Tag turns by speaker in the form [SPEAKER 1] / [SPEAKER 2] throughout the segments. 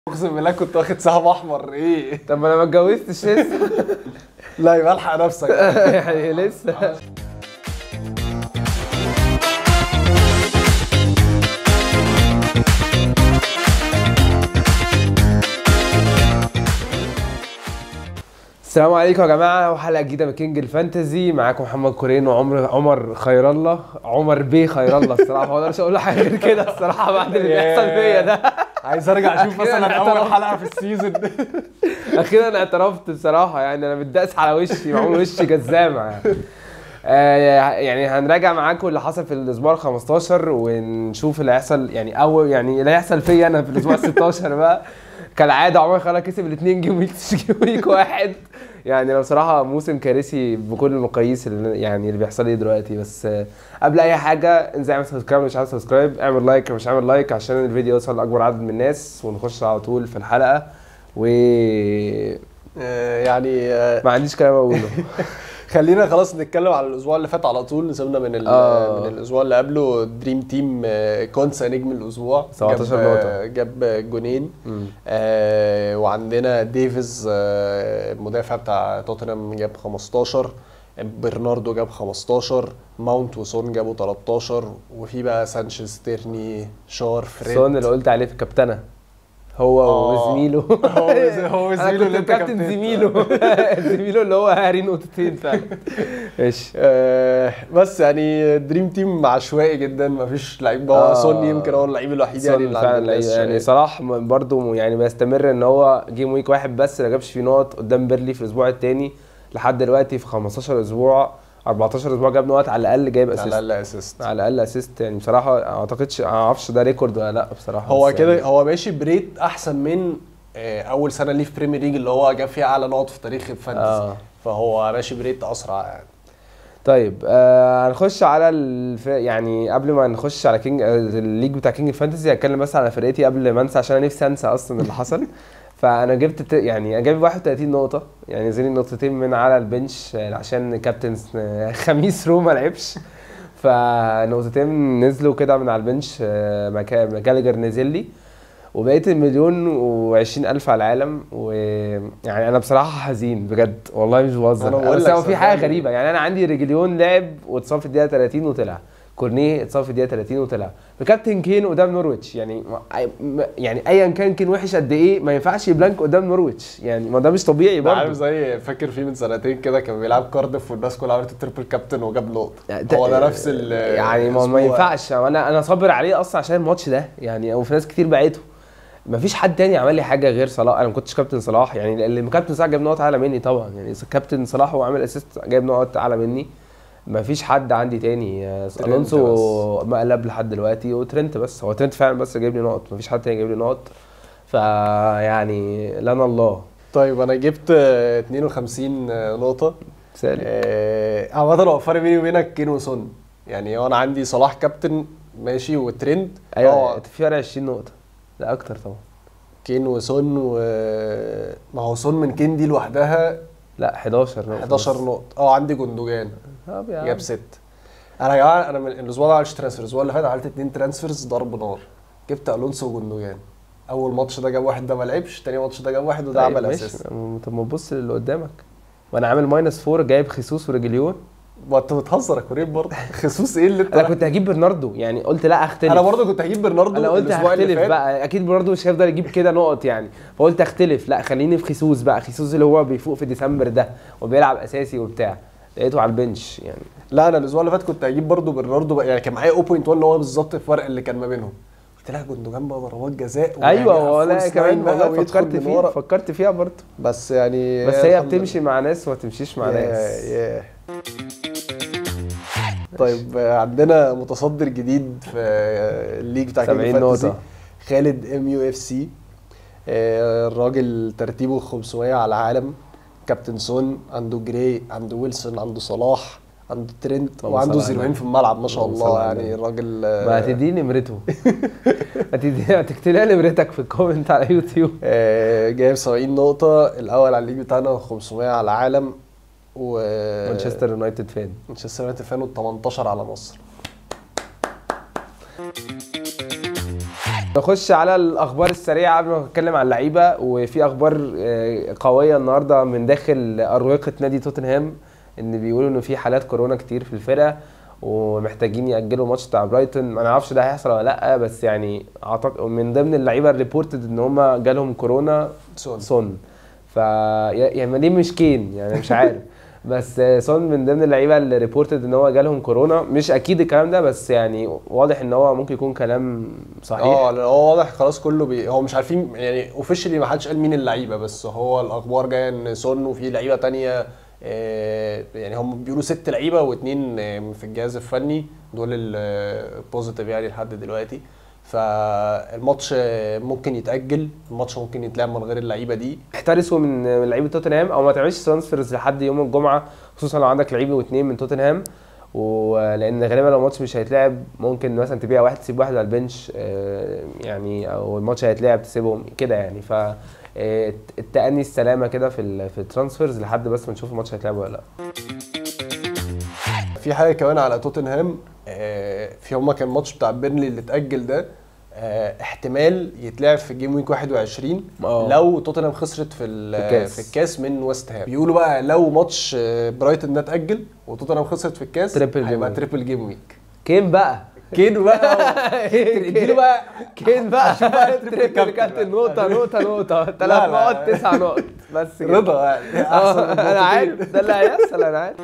[SPEAKER 1] اقسم بالله كنت واخد سهم احمر ايه
[SPEAKER 2] طب ما انا ما اتجوزتش لسه
[SPEAKER 1] لا يبقى الحق نفسك
[SPEAKER 2] يعني لسه السلام عليكم يا جماعه وحلقه جديده من كينج الفانتزي معاكم محمد كورين وعمر عمر خير الله عمر بيه خير الله الصراحه ما اقدرش اقول له حاجه غير كده الصراحه بعد اللي بيحصل فيا ده
[SPEAKER 1] عايز ارجع اشوف
[SPEAKER 2] أخيراً
[SPEAKER 1] مثلا اول
[SPEAKER 2] اعترف.
[SPEAKER 1] حلقه في السيزون
[SPEAKER 2] اخيرا اعترفت بصراحه يعني انا متداس على وشي معمول وشي جزامه يعني آه يعني هنراجع معاكم اللي حصل في الاسبوع ال 15 ونشوف اللي هيحصل يعني اول يعني اللي هيحصل فيا انا في الاسبوع ال 16 بقى كالعاده عمر خلا كسب الاثنين جيم ويك جيم ويك واحد يعني انا بصراحه موسم كارثي بكل المقاييس اللي يعني اللي بيحصل لي دلوقتي بس آه، قبل اي حاجه انزل اعمل سبسكرايب مش عامل سبسكرايب اعمل لايك لو مش عامل لايك عشان الفيديو يوصل لاكبر عدد من الناس ونخش على طول في الحلقه و
[SPEAKER 1] آه، يعني آه،
[SPEAKER 2] ما عنديش كلام اقوله
[SPEAKER 1] خلينا خلاص نتكلم على الاسبوع اللي فات على طول نسيبنا من ال-
[SPEAKER 2] آه.
[SPEAKER 1] من الاسبوع اللي قبله دريم تيم آه، كونسا نجم الاسبوع
[SPEAKER 2] 17
[SPEAKER 1] جاب-
[SPEAKER 2] نقطة.
[SPEAKER 1] جاب جونين
[SPEAKER 2] مم.
[SPEAKER 1] آه وعندنا ديفيز آه المدافع بتاع توتنهام جاب 15 برناردو جاب 15 ماونت وسون جابوا 13 وفي بقى سانشيز تيرني شار فريد
[SPEAKER 2] سون اللي قلت عليه في الكابتنه هو
[SPEAKER 1] آه.
[SPEAKER 2] وزميله
[SPEAKER 1] هو وز- هو
[SPEAKER 2] انا
[SPEAKER 1] زميله
[SPEAKER 2] كنت
[SPEAKER 1] اللي انت
[SPEAKER 2] كابتن
[SPEAKER 1] كابتنته.
[SPEAKER 2] زميله زميله اللي هو هاري نقطتين فعلا ماشي
[SPEAKER 1] آه بس يعني دريم تيم عشوائي جدا مفيش لعيب هو
[SPEAKER 2] آه.
[SPEAKER 1] سون يمكن هو اللعيب الوحيد يعني
[SPEAKER 2] سون
[SPEAKER 1] اللي عند
[SPEAKER 2] فعلا
[SPEAKER 1] الناس
[SPEAKER 2] لعيب. يعني
[SPEAKER 1] شوية.
[SPEAKER 2] صلاح م- برضو يعني بيستمر ان هو جيم ويك واحد بس ما جابش فيه نقط قدام بيرلي في الاسبوع الثاني لحد دلوقتي في 15 اسبوع 14 اسبوع جاب نقط على الاقل جايب
[SPEAKER 1] على
[SPEAKER 2] اسيست
[SPEAKER 1] الاقل اسيست
[SPEAKER 2] على الاقل اسيست يعني بصراحه ما اعتقدش ما اعرفش ده ريكورد ولا لا بصراحه
[SPEAKER 1] هو
[SPEAKER 2] بس
[SPEAKER 1] كده
[SPEAKER 2] يعني.
[SPEAKER 1] هو ماشي بريت احسن من آه، اول سنه ليه في بريمير ليج اللي هو جاب فيها اعلى نقط في تاريخ الفانتسي
[SPEAKER 2] آه.
[SPEAKER 1] فهو ماشي بريت اسرع يعني
[SPEAKER 2] طيب آه هنخش على الف... يعني قبل ما نخش على كينج آه، الليج بتاع كينج الفانتسي هتكلم بس على فرقتي قبل ما انسى عشان انا نفسي انسى اصلا اللي حصل فانا جبت ت... يعني انا جايب 31 نقطه يعني نزلي نقطتين من على البنش آه، عشان كابتن آه، خميس رو ما لعبش فنقطتين نزلوا كده من على البنش آه، مكا... جالجر نزل لي وبقيت المليون وعشرين ألف على العالم ويعني أنا بصراحة حزين بجد والله مش بهزر
[SPEAKER 1] أنا بقول
[SPEAKER 2] بس
[SPEAKER 1] لك
[SPEAKER 2] هو في حاجة
[SPEAKER 1] صدقني.
[SPEAKER 2] غريبة يعني أنا عندي ريجليون لعب واتصاب في الدقيقة 30 وطلع كورنيه اتصاب في الدقيقة 30 وطلع وكابتن كين قدام نورويتش يعني ما- يعني ايا كان كين وحش قد ايه ما ينفعش يبلانك قدام نورويتش يعني ما ده مش طبيعي
[SPEAKER 1] ده عارف
[SPEAKER 2] برضه
[SPEAKER 1] زي فاكر فيه من سنتين كده كان بيلعب كاردف والناس كلها عملت تريبل كابتن وجاب نقطه
[SPEAKER 2] يعني
[SPEAKER 1] هو ده نفس ال
[SPEAKER 2] يعني ما, ما
[SPEAKER 1] الأسبوع.
[SPEAKER 2] ينفعش انا انا صابر عليه اصلا عشان الماتش ده يعني وفي ناس كتير بعته ما فيش حد تاني عمل لي حاجه غير صلاح انا ما كنتش كابتن صلاح يعني اللي كابتن صلاح جايب نقط اعلى مني طبعا يعني كابتن صلاح هو عامل اسيست جايب نقط اعلى مني ما فيش حد عندي تاني آه،
[SPEAKER 1] ترنت
[SPEAKER 2] الونسو مقلب لحد دلوقتي وترنت بس هو ترنت فعلا بس جايب لي نقط ما فيش حد تاني جايب لي نقط فيعني لنا الله
[SPEAKER 1] طيب انا جبت آه، 52 نقطه
[SPEAKER 2] سالم
[SPEAKER 1] آه، عامة هو الفرق بيني وبينك كين وسون يعني هو انا عندي صلاح كابتن ماشي وترند
[SPEAKER 2] ايوه
[SPEAKER 1] هو
[SPEAKER 2] في فرق 20 نقطه لا اكتر طبعا
[SPEAKER 1] كين وسون و ما هو سون من كين دي لوحدها
[SPEAKER 2] لا 11 نقطه
[SPEAKER 1] 11
[SPEAKER 2] بس.
[SPEAKER 1] نقطة اه عندي جندوجان
[SPEAKER 2] طب يا عم.
[SPEAKER 1] جاب 6 انا يا جماعة انا من الاسبوع ده ما عملتش ترانسفير الاسبوع اللي فات عملت اتنين ترانسفيرز ضرب نار جبت الونسو وجندوجان اول ماتش ده جاب واحد ده ما لعبش تاني ماتش ده جاب واحد وده
[SPEAKER 2] طيب
[SPEAKER 1] عمل
[SPEAKER 2] ماشي.
[SPEAKER 1] اسيست
[SPEAKER 2] طب ما تبص للي قدامك وانا عامل ماينس 4 جايب خيسوس ورجليون
[SPEAKER 1] ما انت بتهزر يا كوريم برضه خصوص ايه اللي انت
[SPEAKER 2] انا كنت هجيب برناردو يعني قلت لا اختلف
[SPEAKER 1] انا برضه كنت هجيب برناردو
[SPEAKER 2] انا قلت
[SPEAKER 1] الأسبوع اللي
[SPEAKER 2] هختلف
[SPEAKER 1] فات.
[SPEAKER 2] بقى اكيد برناردو مش هيفضل يجيب كده نقط يعني فقلت اختلف لا خليني في خيسوس بقى خيسوس اللي هو بيفوق في ديسمبر ده وبيلعب اساسي وبتاع لقيته على البنش يعني
[SPEAKER 1] لا انا الاسبوع اللي فات كنت هجيب برضه برناردو بقى يعني كان معايا 0.1 اللي هو بالظبط الفرق اللي كان ما بينهم قلت لها جندوجان بقى ضربات جزاء
[SPEAKER 2] ايوه
[SPEAKER 1] ويعني
[SPEAKER 2] والله
[SPEAKER 1] فورس
[SPEAKER 2] كمان
[SPEAKER 1] ناين بقى
[SPEAKER 2] والله
[SPEAKER 1] ويدخل
[SPEAKER 2] فكرت
[SPEAKER 1] من
[SPEAKER 2] فيها
[SPEAKER 1] ورا.
[SPEAKER 2] فكرت فيها برضه
[SPEAKER 1] بس يعني
[SPEAKER 2] بس هي
[SPEAKER 1] الحمد
[SPEAKER 2] بتمشي مع ناس وما تمشيش مع
[SPEAKER 1] لله.
[SPEAKER 2] ناس
[SPEAKER 1] ياه- ياه. طيب آه، عندنا متصدر جديد في آه، الليج بتاع كينج
[SPEAKER 2] 70
[SPEAKER 1] فانتسي
[SPEAKER 2] نقطة.
[SPEAKER 1] خالد ام يو اف سي الراجل ترتيبه 500 على العالم كابتن سون عنده جراي عنده ويلسون عنده صلاح عنده ترينت
[SPEAKER 2] اللهم
[SPEAKER 1] وعنده
[SPEAKER 2] صل على
[SPEAKER 1] زيروين
[SPEAKER 2] النبي.
[SPEAKER 1] في الملعب ما شاء
[SPEAKER 2] اللهم صل
[SPEAKER 1] الله
[SPEAKER 2] على
[SPEAKER 1] يعني
[SPEAKER 2] النبي.
[SPEAKER 1] الراجل
[SPEAKER 2] ما
[SPEAKER 1] آه،
[SPEAKER 2] هتديني نمرته هتدي هتكتب لي نمرتك في الكومنت على يوتيوب
[SPEAKER 1] آه، جايب 70 نقطة الأول على الليج بتاعنا 500 على العالم و
[SPEAKER 2] مانشستر يونايتد فين
[SPEAKER 1] مانشستر يونايتد فان 18 على مصر
[SPEAKER 2] نخش على الاخبار السريعه قبل ما نتكلم عن اللعيبه وفي اخبار آه، قويه النهارده من داخل اروقه نادي توتنهام ان بيقولوا ان في حالات كورونا كتير في الفرقه ومحتاجين ياجلوا الماتش بتاع برايتون ما نعرفش ده هيحصل ولا لا بس يعني اعتقد من ضمن اللعيبه الريبورتد ان هم جالهم كورونا
[SPEAKER 1] سون
[SPEAKER 2] سون ف يعني دي مش كين يعني مش عارف بس سون من ضمن اللعيبه اللي ريبورتد ان هو جالهم كورونا مش اكيد الكلام ده بس يعني واضح ان هو ممكن يكون كلام صحيح
[SPEAKER 1] اه لأن هو واضح خلاص كله بي... هو مش عارفين يعني اوفيشلي ما حدش قال مين اللعيبه بس هو الاخبار جايه ان سون وفي لعيبه تانية آه، يعني هم بيقولوا ست لعيبه واثنين في الجهاز الفني دول البوزيتيف يعني لحد دلوقتي فالماتش آه، ممكن يتاجل الماتش ممكن يتلعب من غير اللعيبه دي
[SPEAKER 2] احترسوا من من لعيبه توتنهام او ما تعملش ترانسفيرز لحد يوم الجمعه خصوصا لو عندك لعيبه واثنين من توتنهام ولان غالبا لو الماتش مش هيتلعب ممكن مثلا تبيع واحد تسيب واحد على البنش آه، يعني او الماتش هيتلعب تسيبهم كده يعني ف آه، التأني السلامه كده في ال- في الترانسفيرز لحد بس ما نشوف الماتش هيتلعب ولا لا
[SPEAKER 1] في حاجه كمان على توتنهام آه، في هما كان الماتش بتاع بيرنلي اللي اتاجل ده آه، احتمال يتلعب في جيم ويك 21
[SPEAKER 2] آه.
[SPEAKER 1] لو توتنهام خسرت في ال-
[SPEAKER 2] في الكاس.
[SPEAKER 1] في الكاس من ويست هام بيقولوا بقى لو ماتش آه، برايتون ده اتاجل وتوتنهام خسرت في الكاس
[SPEAKER 2] تريبل جيم
[SPEAKER 1] هيبقى
[SPEAKER 2] ويك.
[SPEAKER 1] تريبل جيم ويك
[SPEAKER 2] كين بقى
[SPEAKER 1] كين بقى اديله بقى
[SPEAKER 2] كين بقى
[SPEAKER 1] بقى التريبل
[SPEAKER 2] تريبل
[SPEAKER 1] كابتن
[SPEAKER 2] كابتن
[SPEAKER 1] بقى.
[SPEAKER 2] نقطة نقطة نقطة
[SPEAKER 1] لا،
[SPEAKER 2] ثلاث
[SPEAKER 1] لا.
[SPEAKER 2] نقط تسع نقط بس كده
[SPEAKER 1] رضا يعني احسن من
[SPEAKER 2] آه، انا
[SPEAKER 1] نقطتين.
[SPEAKER 2] عارف ده اللي هيحصل انا عارف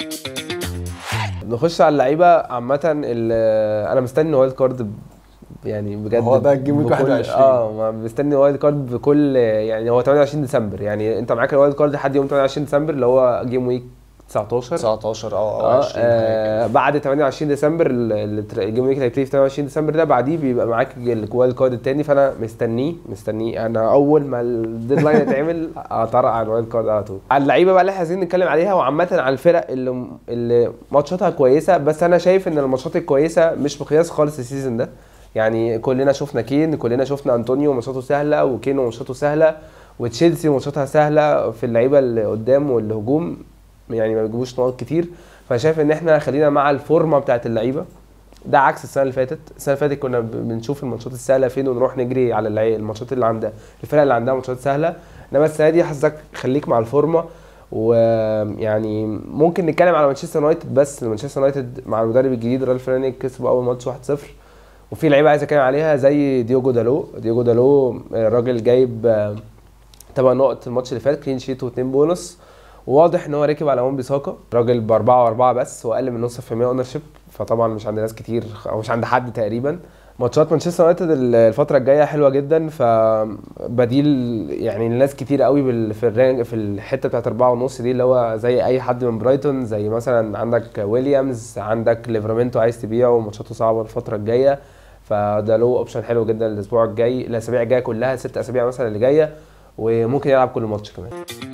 [SPEAKER 2] نخش على اللعيبه عامه ال- انا مستني وايلد كارد ب- يعني بجد
[SPEAKER 1] هو ده الجيم ويك
[SPEAKER 2] بكل-
[SPEAKER 1] 21.
[SPEAKER 2] اه ما مستني وايلد كارد بكل يعني هو 28 ديسمبر يعني انت معاك الوايلد كارد لحد يوم 28 ديسمبر اللي هو جيم ويك 19
[SPEAKER 1] 19 اه او
[SPEAKER 2] اه
[SPEAKER 1] 20 حاجة كده.
[SPEAKER 2] آه، بعد 28 ديسمبر ال- ال- الجيم ويك اللي هيبتدي في 28 ديسمبر ده بعديه بيبقى معاك الوايلد كارد التاني فانا مستنيه مستنيه انا اول ما الديدلاين يتعمل اطرق على الوايلد كارد على طول على اللعيبه بقى اللي احنا عايزين نتكلم عليها وعامه على الفرق اللي اللي ماتشاتها كويسه بس انا شايف ان الماتشات الكويسه مش مقياس خالص السيزون ده يعني كلنا شفنا كين كلنا شفنا انطونيو ماتشاته سهله وكين ماتشاته سهله وتشيلسي ماتشاتها سهله في اللعيبه اللي قدام والهجوم يعني ما بيجيبوش نقط كتير فانا شايف ان احنا خلينا مع الفورمه بتاعت اللعيبه ده عكس السنه اللي فاتت السنه اللي فاتت كنا ب- بنشوف الماتشات السهله فين ونروح نجري على اللعي- الماتشات اللي عندها الفرق اللي عندها ماتشات سهله انما السنه دي حاسسك خليك مع الفورمه ويعني ممكن نتكلم على مانشستر يونايتد بس مانشستر يونايتد مع المدرب الجديد رالف رانيك كسبوا اول ماتش 1-0 وفي لعيبه عايز اتكلم عليها زي ديوجو دالو ديوجو دالو آه، راجل جايب آه، تبع نقط الماتش اللي فات كلين شيت واثنين بونص وواضح ان هو راكب على وان بيساكا راجل باربعه واربعه بس واقل من نص في المية اونر شيب فطبعا مش عند ناس كتير او مش عند حد تقريبا ماتشات مانشستر يونايتد الفتره الجايه حلوه جدا فبديل يعني الناس كتير قوي بال- في الرانج في الحته بتاعت اربعه ونص دي اللي هو زي اي حد من برايتون زي مثلا عندك ويليامز عندك ليفرامينتو عايز تبيعه ماتشاته صعبه الفتره الجايه فده له اوبشن حلو جدا الاسبوع الجاي الاسابيع الجايه كلها ست اسابيع مثلا اللي جايه وممكن يلعب كل ماتش كمان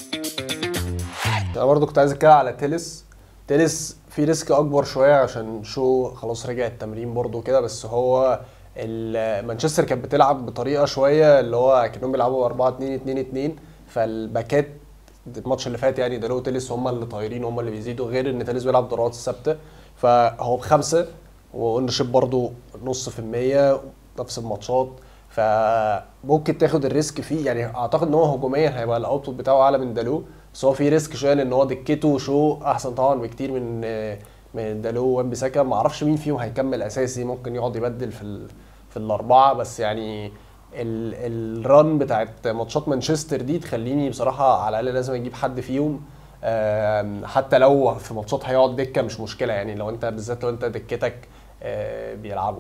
[SPEAKER 1] انا برضو كنت عايز اتكلم على تيلس تيلس في ريسك اكبر شويه عشان شو خلاص رجع التمرين برضو كده بس هو ال- مانشستر كانت بتلعب بطريقه شويه اللي هو كانوا بيلعبوا 4 2 2 2 فالباكات الماتش اللي فات يعني دالو تيلس هم اللي طايرين هم اللي بيزيدوا غير ان تيلس بيلعب ضربات الثابته فهو بخمسه واونرشيب برضو نص في المية نفس الماتشات فممكن تاخد الريسك فيه يعني اعتقد ان هو هجوميا هيبقى الاوتبوت بتاعه اعلى من دالو بس هو في ريسك شويه لان هو دكته شو احسن طبعا بكتير من من دالو وان بيساكا ما اعرفش مين فيهم هيكمل اساسي ممكن يقعد يبدل في ال... في الاربعه بس يعني ال... الرن بتاعت ماتشات مانشستر دي تخليني بصراحه على الاقل لازم اجيب حد فيهم آم، حتى لو في ماتشات هيقعد دكه مش مشكله يعني لو انت بالذات لو انت دكتك آه، بيلعبوا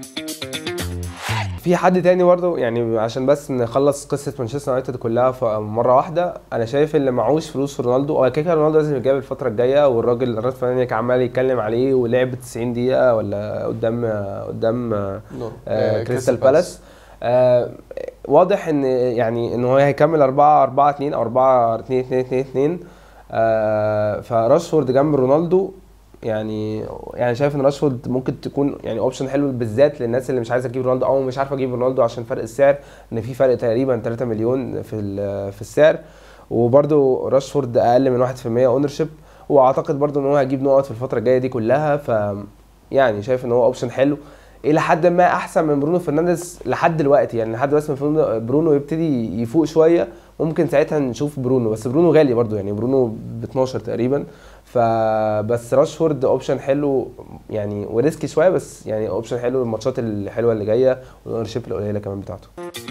[SPEAKER 2] في حد تاني برضه يعني عشان بس نخلص قصه مانشستر يونايتد كلها ف- مره واحده انا شايف اللي معهوش فلوس في رونالدو هو كده كده رونالدو لازم يتجاب الفتره الجايه والراجل رالف رانيك عمال يتكلم عليه ولعب 90 دقيقه ولا قدام قدام
[SPEAKER 1] نور.
[SPEAKER 2] آه
[SPEAKER 1] آه،
[SPEAKER 2] كريستال بالاس آه واضح ان يعني ان هو هيكمل 4 4 2 او 4 2 2 2 2 آه فراشفورد جنب رونالدو يعني يعني شايف ان راشفورد ممكن تكون يعني اوبشن حلو بالذات للناس اللي مش عايزه تجيب رونالدو او مش عارفه اجيب رونالدو عشان فرق السعر ان في فرق تقريبا 3 مليون في ال- في السعر وبرده راشفورد اقل من 1% اونر شيب واعتقد برده ان هو هيجيب نقط في الفتره الجايه دي كلها ف يعني شايف ان هو اوبشن حلو الى حد ما احسن من برونو فرنانديز لحد دلوقتي يعني لحد بس ما برونو- برونو يبتدي يفوق شويه ممكن ساعتها نشوف برونو بس برونو غالي برضو يعني برونو ب 12 تقريبا فبس راشفورد اوبشن حلو يعني وريسكي شويه بس يعني اوبشن حلو الماتشات الحلوه اللي جايه والاونرشيب القليله كمان بتاعته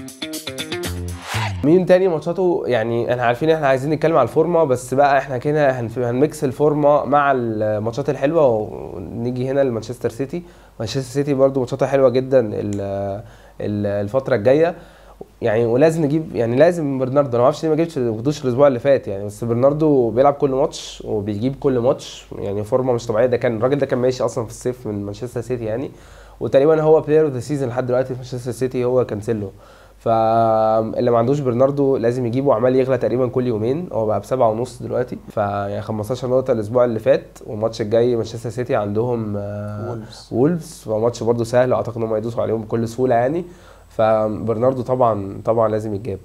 [SPEAKER 2] مين تاني ماتشاته يعني احنا عارفين احنا عايزين نتكلم على الفورمه بس بقى احنا كده هنف- هنميكس الفورمه مع الماتشات الحلوه ونيجي هنا لمانشستر سيتي مانشستر سيتي برضو ماتشاتها حلوه جدا ال- ال- الفتره الجايه يعني ولازم نجيب يعني لازم برناردو انا ما اعرفش ليه ما جبتش خدوش الاسبوع اللي فات يعني بس برناردو بيلعب كل ماتش وبيجيب كل ماتش يعني فورمه مش طبيعيه ده كان الراجل ده كان ماشي اصلا في الصيف من مانشستر سيتي يعني وتقريبا هو بلاير اوف ذا سيزون لحد دلوقتي في مانشستر سيتي هو كانسيلو فاللي ما عندوش برناردو لازم يجيبه عمال يغلى تقريبا كل يومين هو بقى بسبعة ونص دلوقتي فيعني 15 نقطة الأسبوع اللي فات والماتش الجاي مانشستر سيتي عندهم آه،
[SPEAKER 1] وولفز.
[SPEAKER 2] وولفز فماتش برضه سهل أعتقد إن هم يدوسوا عليهم بكل سهولة يعني فبرناردو طبعا طبعا لازم يتجاب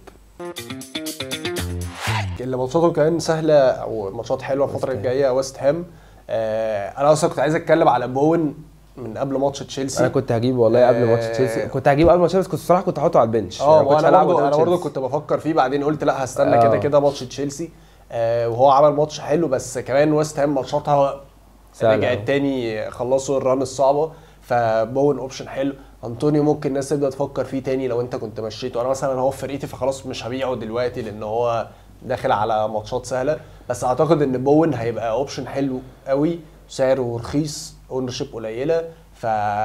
[SPEAKER 1] اللي ماتشاته كمان سهله او ماتشات حلوه الفتره
[SPEAKER 2] ويست هام.
[SPEAKER 1] الجايه ويست هام آه انا اصلا كنت عايز اتكلم على بوين من قبل ماتش تشيلسي
[SPEAKER 2] انا كنت هجيبه والله قبل ماتش
[SPEAKER 1] آه.
[SPEAKER 2] تشيلسي كنت هجيبه قبل ماتش تشيلسي كنت الصراحه كنت هحطه على البنش
[SPEAKER 1] اه
[SPEAKER 2] يعني ما كنتش
[SPEAKER 1] وانا
[SPEAKER 2] هلعبه
[SPEAKER 1] برضه
[SPEAKER 2] قدام
[SPEAKER 1] انا برضه
[SPEAKER 2] تشيلسي.
[SPEAKER 1] كنت بفكر فيه بعدين قلت لا هستنى
[SPEAKER 2] آه.
[SPEAKER 1] كده كده ماتش تشيلسي آه وهو عمل ماتش حلو بس كمان ويست هام ماتشاتها
[SPEAKER 2] سهلة
[SPEAKER 1] رجعت
[SPEAKER 2] أوي.
[SPEAKER 1] تاني خلصوا الران الصعبه فبوين اوبشن حلو انطونيو ممكن الناس تبدا تفكر فيه تاني لو انت كنت مشيته انا مثلا هو في فرقتي فخلاص مش هبيعه دلوقتي لان هو داخل على ماتشات سهله بس اعتقد ان بوين هيبقى اوبشن حلو قوي سعره رخيص اونرشيب قليله ف...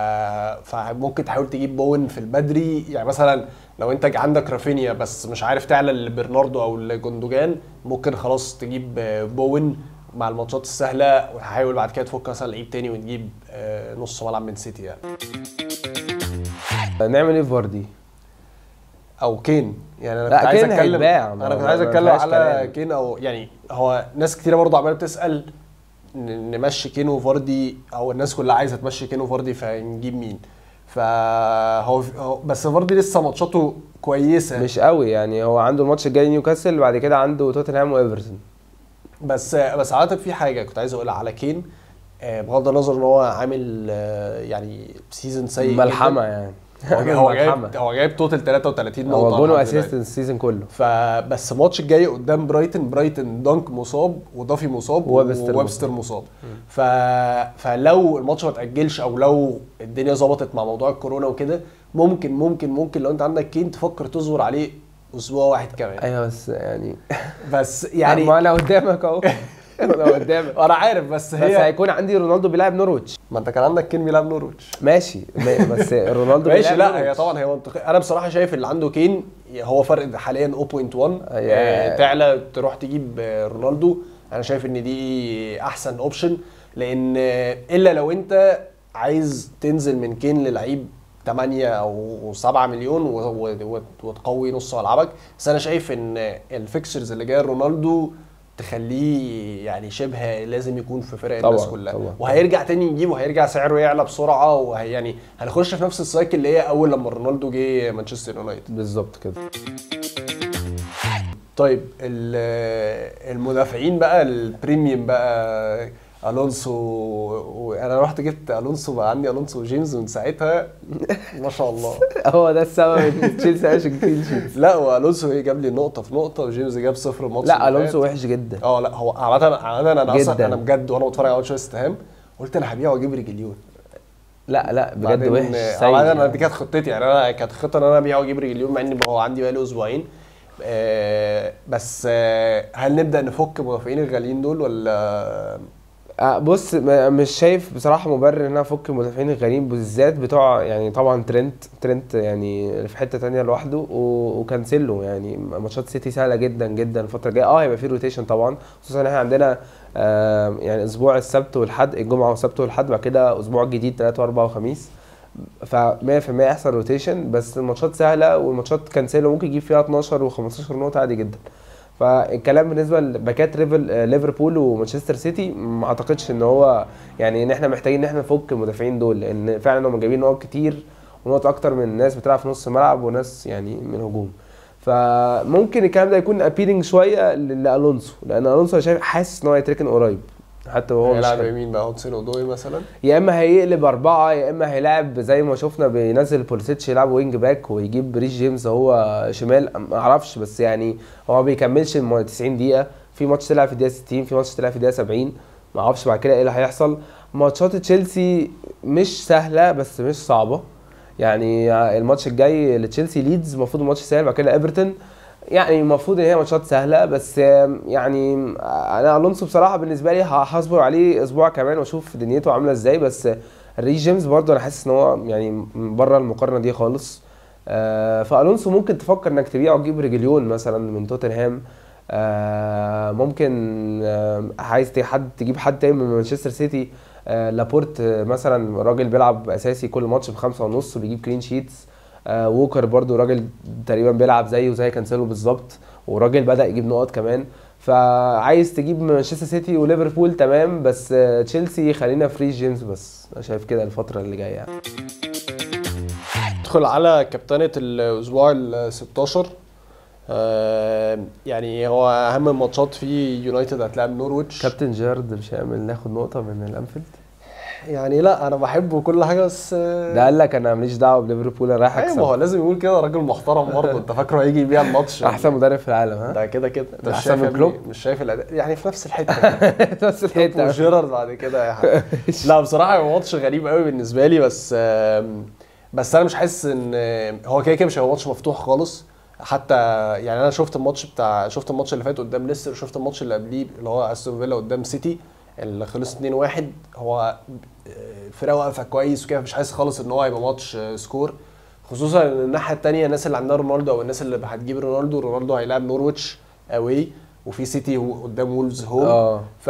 [SPEAKER 1] فممكن تحاول تجيب بوين في البدري يعني مثلا لو انت عندك رافينيا بس مش عارف تعلى لبرناردو او لجندوجان ممكن خلاص تجيب بوين مع الماتشات السهله وتحاول بعد كده تفك مثلا لعيب تاني وتجيب آه، نص ملعب من سيتي يعني
[SPEAKER 2] نعمل ايه في فاردي؟
[SPEAKER 1] او كين يعني انا
[SPEAKER 2] لا،
[SPEAKER 1] كنت عايز
[SPEAKER 2] كين
[SPEAKER 1] اتكلم
[SPEAKER 2] هيتباع، ما-
[SPEAKER 1] انا كنت
[SPEAKER 2] ما-
[SPEAKER 1] عايز
[SPEAKER 2] ما
[SPEAKER 1] اتكلم
[SPEAKER 2] فيهاش
[SPEAKER 1] على
[SPEAKER 2] كلام.
[SPEAKER 1] كين او يعني هو ناس كتيره برضه عماله بتسال ن- نمشي كين وفاردي او الناس كلها عايزه تمشي كين وفاردي فنجيب مين فهو هو- بس فاردي لسه ماتشاته كويسه
[SPEAKER 2] مش قوي يعني هو عنده الماتش الجاي نيوكاسل بعد كده عنده توتنهام وايفرتون
[SPEAKER 1] بس بس عادة في حاجه كنت عايز اقولها على كين آه، بغض النظر ان هو عامل آه، يعني سيزون سيء جداً.
[SPEAKER 2] ملحمه يعني
[SPEAKER 1] هو جاي- هو
[SPEAKER 2] ملحمة.
[SPEAKER 1] جايب هو جايب توتال 33 نقطه
[SPEAKER 2] هو جون
[SPEAKER 1] لحد
[SPEAKER 2] واسيست
[SPEAKER 1] دلوقتي.
[SPEAKER 2] السيزون كله
[SPEAKER 1] فبس الماتش الجاي قدام برايتن برايتن دانك مصاب وضافي مصاب
[SPEAKER 2] وويبستر
[SPEAKER 1] وويبستر مصاب ف... فلو الماتش ما اتاجلش او لو الدنيا ظبطت مع موضوع الكورونا وكده ممكن ممكن ممكن لو انت عندك كين تفكر تصبر عليه اسبوع واحد كمان
[SPEAKER 2] ايوه بس يعني
[SPEAKER 1] بس
[SPEAKER 2] يعني
[SPEAKER 1] يعني
[SPEAKER 2] ما انا قدامك اهو انا قدامك
[SPEAKER 1] انا عارف بس
[SPEAKER 2] بس
[SPEAKER 1] هي
[SPEAKER 2] هيكون عندي رونالدو بيلعب نورويتش
[SPEAKER 1] ما انت كان عندك كين بيلعب نورويتش
[SPEAKER 2] ماشي ما- بس رونالدو
[SPEAKER 1] ماشي
[SPEAKER 2] بيلعب
[SPEAKER 1] لا
[SPEAKER 2] نورويتش.
[SPEAKER 1] هي طبعا هي منطقيه انا بصراحه شايف اللي عنده كين هو فرق حاليا 0.1 آه، تعلى تروح تجيب آه، رونالدو انا شايف ان دي احسن اوبشن لان آه، الا لو انت عايز تنزل من كين للعيب 8 او 7 مليون و- و- و- وتقوي نص ملعبك بس انا شايف ان الفيكسرز اللي جايه رونالدو تخليه يعني شبه لازم يكون في فرق الناس
[SPEAKER 2] طبعاً،
[SPEAKER 1] كلها
[SPEAKER 2] طبعاً.
[SPEAKER 1] وهيرجع تاني يجيب وهيرجع سعره يعلى بسرعه وهي يعني هنخش في نفس السايكل اللي هي اول لما رونالدو جه مانشستر يونايتد
[SPEAKER 2] بالظبط كده
[SPEAKER 1] طيب ال- المدافعين بقى البريميوم بقى الونسو وانا رحت جبت الونسو بقى عندي الونسو وجيمس من ساعتها ما شاء الله
[SPEAKER 2] هو ده السبب ان تشيلسي عشان كلين شيت
[SPEAKER 1] لا والونسو ايه جاب لي نقطه في نقطه وجيمس جاب صفر الماتش
[SPEAKER 2] لا
[SPEAKER 1] اللي
[SPEAKER 2] الونسو
[SPEAKER 1] فات.
[SPEAKER 2] وحش جدا
[SPEAKER 1] اه لا هو عامه عامه انا اصلا
[SPEAKER 2] جداً.
[SPEAKER 1] انا بجد وانا بتفرج على ماتش ويست هام قلت انا هبيعه واجيب ريجليون
[SPEAKER 2] لا لا بجد
[SPEAKER 1] بعدين-
[SPEAKER 2] وحش
[SPEAKER 1] آه، بعدين انا دي
[SPEAKER 2] سيء
[SPEAKER 1] كانت خطتي يعني انا كانت خطه ان انا ابيعه واجيب ريجليون مع ان هو عندي بقاله اسبوعين آه، بس آه، هل نبدا نفك المدافعين الغاليين دول ولا
[SPEAKER 2] آه، بص م- مش شايف بصراحه مبرر ان انا افك المدافعين الغاليين بالذات بتوع يعني طبعا ترنت ترنت يعني في حته تانية لوحده و- وكانسيلو يعني ماتشات سيتي سهله جدا جدا الفتره الجايه اه هيبقى في روتيشن طبعا خصوصا ان احنا عندنا آه يعني اسبوع السبت والحد الجمعه والسبت والحد بعد كده اسبوع جديد 3 و4 وخميس ف 100% يحصل روتيشن بس الماتشات سهله والماتشات كانسيلو ممكن يجيب فيها 12 و15 نقطه عادي جدا فالكلام بالنسبه لباكات ريفل آه، ليفربول ومانشستر سيتي ما اعتقدش ان هو يعني ان احنا محتاجين ان احنا نفك المدافعين دول لان فعلا هم جايبين نقط كتير ونقط اكتر من ناس بتلعب في نص الملعب وناس يعني من هجوم فممكن الكلام ده يكون ابيلينج شويه ل- لالونسو لان الونسو أنا شايف حاسس ان هو هيتركن قريب حتى وهو مش
[SPEAKER 1] هيلعب
[SPEAKER 2] حلو.
[SPEAKER 1] يمين بقى هودسون اودوي مثلا
[SPEAKER 2] يا اما هيقلب اربعه يا اما هيلاعب زي ما شفنا بينزل بوليسيتش يلعب وينج باك ويجيب ريش جيمس هو شمال ما اعرفش بس يعني هو ما بيكملش الم- 90 دقيقه في ماتش طلع في الدقيقه 60 في ماتش طلع في الدقيقه 70 ما اعرفش بعد كده ايه اللي هيحصل ماتشات تشيلسي مش سهله بس مش صعبه يعني الماتش الجاي لتشيلسي ليدز المفروض الماتش سهل بعد كده ايفرتون يعني المفروض ان هي ماتشات سهله بس يعني انا الونسو بصراحه بالنسبه لي هصبر عليه اسبوع كمان واشوف دنيته عامله ازاي بس ري جيمس برضه انا حاسس ان هو يعني بره المقارنه دي خالص آه، فالونسو ممكن تفكر انك تبيعه وتجيب ريجليون مثلا من توتنهام آه، ممكن آه، عايز ت- حد تجيب حد تاني من مانشستر سيتي آه، لابورت آه، مثلا راجل بيلعب اساسي كل ماتش بخمسة ونص وبيجيب كلين شيتس آه، ووكر برضو راجل تقريبا بيلعب زيه زي كانسيلو بالظبط وراجل بدأ يجيب نقط كمان فعايز تجيب مانشستر سيتي وليفربول تمام بس آه، تشيلسي خلينا فري جيمس بس انا شايف كده الفترة اللي جاية يعني.
[SPEAKER 1] ندخل على كابتنة الاسبوع ال 16 آه، يعني هو اهم الماتشات في يونايتد هتلاعب نورويتش
[SPEAKER 2] كابتن جيرد مش هيعمل ناخد نقطة من الانفيلد
[SPEAKER 1] يعني لا انا بحبه كل حاجه بس آه،
[SPEAKER 2] ده قال لك انا ماليش دعوة بليفربول انا رايح
[SPEAKER 1] ايوه ما هو
[SPEAKER 2] اكسب
[SPEAKER 1] لازم يقول كده راجل محترم برضه انت فاكره هيجي يبيع الماتش
[SPEAKER 2] احسن مدرب في العالم ها
[SPEAKER 1] ده كده كده انت
[SPEAKER 2] ده
[SPEAKER 1] مش
[SPEAKER 2] أحسن
[SPEAKER 1] شايف
[SPEAKER 2] من
[SPEAKER 1] يا ابني-
[SPEAKER 2] كلوب؟
[SPEAKER 1] مش شايف الاداء يعني في نفس الحته كده.
[SPEAKER 2] نفس الحتة
[SPEAKER 1] وجيرارد بعد كده يا حبيبي لا بصراحه هو ماتش غريب قوي بالنسبه لي بس آم، بس انا مش حاسس ان آم، هو كده كده مش هيبقى ماتش مفتوح خالص حتى يعني انا شفت الماتش بتاع شفت الماتش اللي فات قدام ليستر وشفت الماتش اللي قبليه اللي هو استون فيلا قدام سيتي اللي خلص 2-1 هو آه، الفرقه واقفه كويس وكده مش حاسس خالص ان هو هيبقى ماتش آه، سكور خصوصا ان الناحيه الثانيه الناس اللي عندها رونالدو او الناس اللي هتجيب رونالدو رونالدو هيلاعب نورويتش اواي وفي سيتي قدام وولفز هوم
[SPEAKER 2] اه
[SPEAKER 1] ف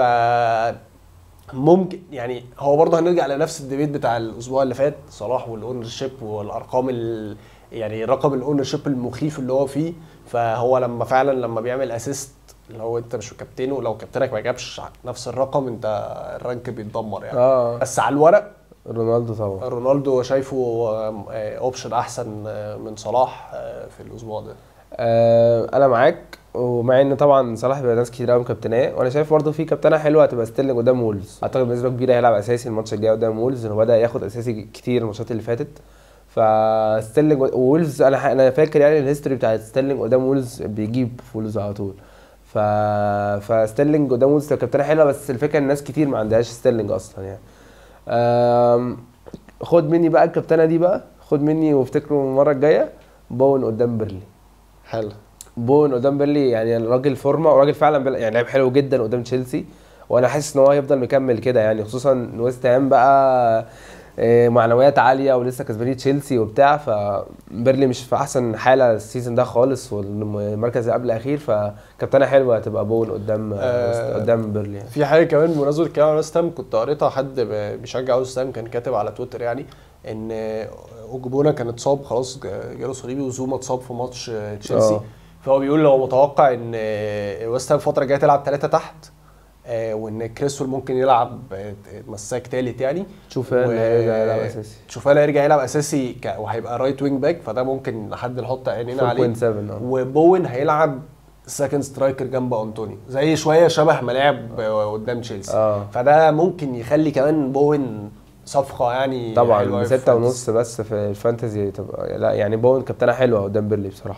[SPEAKER 1] ممكن يعني هو برضه هنرجع لنفس الديبيت بتاع الاسبوع اللي فات صلاح والاونر شيب والارقام ال... يعني رقم الاونر شيب المخيف اللي هو فيه فهو لما فعلا لما بيعمل اسيست اللي هو انت مش كابتنه لو كابتنك ما جابش نفس الرقم انت الرانك بيتدمر يعني
[SPEAKER 2] اه
[SPEAKER 1] بس على الورق
[SPEAKER 2] رونالدو طبعا
[SPEAKER 1] رونالدو شايفه اوبشن احسن آه، من صلاح آه، في الاسبوع ده
[SPEAKER 2] آه انا معاك ومع ان طبعا صلاح بيبقى ناس كتير قوي مكابتناه وانا شايف برضه في كابتنه حلوه هتبقى ستيرلينج قدام وولز اعتقد بنسبه كبيره هيلعب اساسي الماتش الجاي قدام وولز انه بدا ياخد اساسي كتير الماتشات اللي فاتت فستيرلينج وولز انا ح- انا فاكر يعني الهيستوري بتاعت ستيرلينج قدام وولز بيجيب في وولز على طول ف فستيرلينج قدام وولز تبقى كابتنه حلوه بس الفكره ان ناس كتير ما عندهاش ستيرلينج اصلا يعني آم، خد مني بقى الكابتنه دي بقى خد مني وافتكروا المره الجايه بون قدام بيرلي
[SPEAKER 1] حلو
[SPEAKER 2] بون قدام بيرلي يعني الراجل فورمه وراجل فعلا بيلعب- يعني لعب حلو جدا قدام تشيلسي وانا حاسس ان هو هيفضل مكمل كده يعني خصوصا إن ويست هام بقى آه، معنويات عاليه ولسه كسبانين تشيلسي وبتاع فبيرلي مش في احسن حاله السيزون ده خالص والمركز اللي قبل الاخير فكابتنه حلوه هتبقى بون قدام
[SPEAKER 1] آه،
[SPEAKER 2] آه قدام بيرلي يعني.
[SPEAKER 1] في حاجه كمان بمناسبه الكلام على ويست هام كنت قريتها حد ب- بيشجع ويست هام كان كاتب على تويتر يعني ان اوجبونا كان اتصاب خلاص ج- جاله صليبي وزوما اتصاب في ماتش تشيلسي
[SPEAKER 2] آه.
[SPEAKER 1] فهو بيقول هو متوقع ان ويست هام الفتره الجايه تلعب ثلاثه تحت آه، وان كريسول ممكن يلعب آه، مساك ثالث يعني
[SPEAKER 2] تشوف
[SPEAKER 1] و-
[SPEAKER 2] اللي هيرجع يلعب اساسي
[SPEAKER 1] شوفالا هيرجع يلعب اساسي ك... وهيبقى رايت وينج باك فده ممكن لحد نحط عينينا عليه
[SPEAKER 2] 4.7 اه
[SPEAKER 1] وبوين هيلعب سكند سترايكر جنب انطوني زي شويه شبه ما لعب قدام تشيلسي
[SPEAKER 2] اه
[SPEAKER 1] فده ممكن يخلي كمان بوين صفقه يعني حلوة
[SPEAKER 2] طبعا
[SPEAKER 1] أوي في
[SPEAKER 2] بستة
[SPEAKER 1] الفانتسي.
[SPEAKER 2] ونص بس في الفانتزي تبقى لا يعني بون كابتنه حلوه قدام بيرلي بصراحه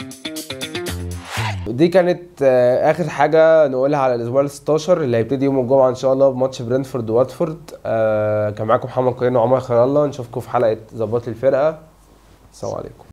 [SPEAKER 2] دي كانت آه، اخر حاجه نقولها على الاسبوع ال 16 اللي هيبتدي يوم الجمعه ان شاء الله بماتش برينفورد وواتفورد آه، كان معاكم محمد قرين وعمر خير الله نشوفكم في حلقه ظباط الفرقه السلام عليكم